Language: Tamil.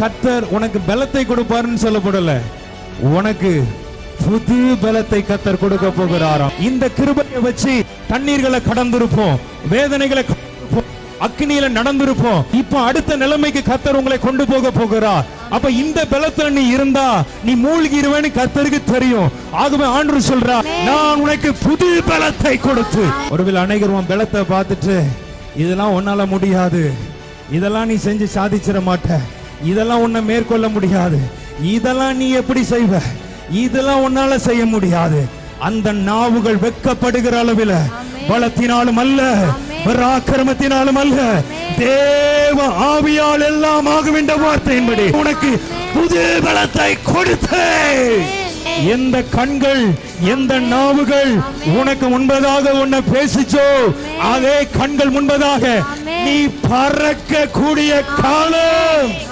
கர்த்தர் உனக்கு பலத்தை கொடுப்பாருன்னு சொல்லப்படல உனக்கு புது பலத்தை கத்தர் கொடுக்க போகிறாராம் இந்த கிருபையை வச்சு தண்ணீர்களை கடந்திருப்போம் வேதனைகளை கடந்திருப்போம், அக்னியில நடந்திருப்போம் இப்போ அடுத்த நிலைமைக்கு கத்தர் உங்களை கொண்டு போக போகிறார் அப்ப இந்த பலத்துல நீ இருந்தா நீ மூழ்கிருவேன்னு கத்தருக்கு தெரியும் ஆகவே ஆண்டு சொல்றா நான் உனக்கு புது பலத்தை கொடுத்து ஒருவேளை அனைகர் உன் பலத்தை பார்த்துட்டு இதெல்லாம் உன்னால முடியாது இதெல்லாம் நீ செஞ்சு சாதிச்சிட மாட்ட இதெல்லாம் உன்னை மேற்கொள்ள முடியாது இதெல்லாம் நீ எப்படி செய்வ இதெல்லாம் உன்னால செய்ய முடியாது அந்த நாவுகள் வெட்கப்படுகிற அளவில் பலத்தினாலும் அல்ல பராக்கிரமத்தினாலும் அல்ல தேவ ஆவியால் எல்லாம் ஆகும் என்ற வார்த்தையின்படி உனக்கு புது பலத்தை கொடுத்தேன் எந்த கண்கள் எந்த நாவுகள் உனக்கு முன்பதாக உன்னை பேசிச்சோ அதே கண்கள் முன்பதாக நீ பறக்க கூடிய காலம்